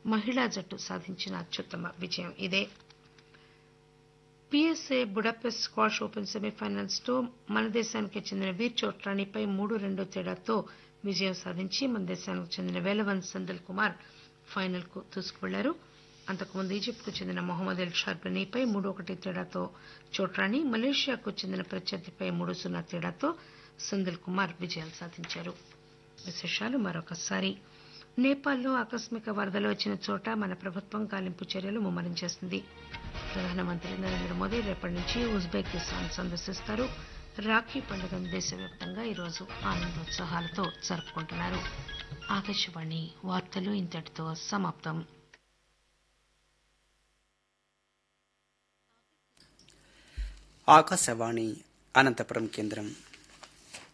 మహిళా జట్టు సాధించిన అత్యుత్తమ విజయం ఇదే PSA Budapest squash open semifinals లో మన దేశానికి చెందిన వీర్ చోట్రాణిపై మూడు రెండు తేడాతో విజయం సాధించి మన దేశానికి చెందిన వేలవన్ సందల్ కుమార్ ఫైనల్ కు దూసుకువెళ్లారు అంతకుముందు ఈజిప్ట్ కు చెందిన మొహమ్మద్ ఎల్ షార్బనీపై మూడు ఒకటి తేడాతో చోట్రాణి మలేషియాకు చెందిన ప్రత్యర్థిపై మూడు సున్నా తేడాతో సందల్ కుమార్ విజయాలు సాధించారు విశేషాలు మరొకసారి నేపాల్లో ఆకస్మిక వరదలు వచ్చిన చోట మన ప్రభుత్వం గాలింపు చర్యలు ముమ్మరం చేస్తుంది ప్రధానమంత్రి నరేంద్ర మోదీ రేపటి నుంచి ఉజ్బెకిస్తాన్ సందర్శిస్తారు రాఖీ పండుగను దేశవ్యాప్తంగా ఈరోజు ఆనందోత్సాహాలతో జరుపుకుంటున్నారు ఆకాశవాణి వార్తలు ఇంతటితో సమాప్తం ఆకాశవాణి అనంతపురం కేంద్రం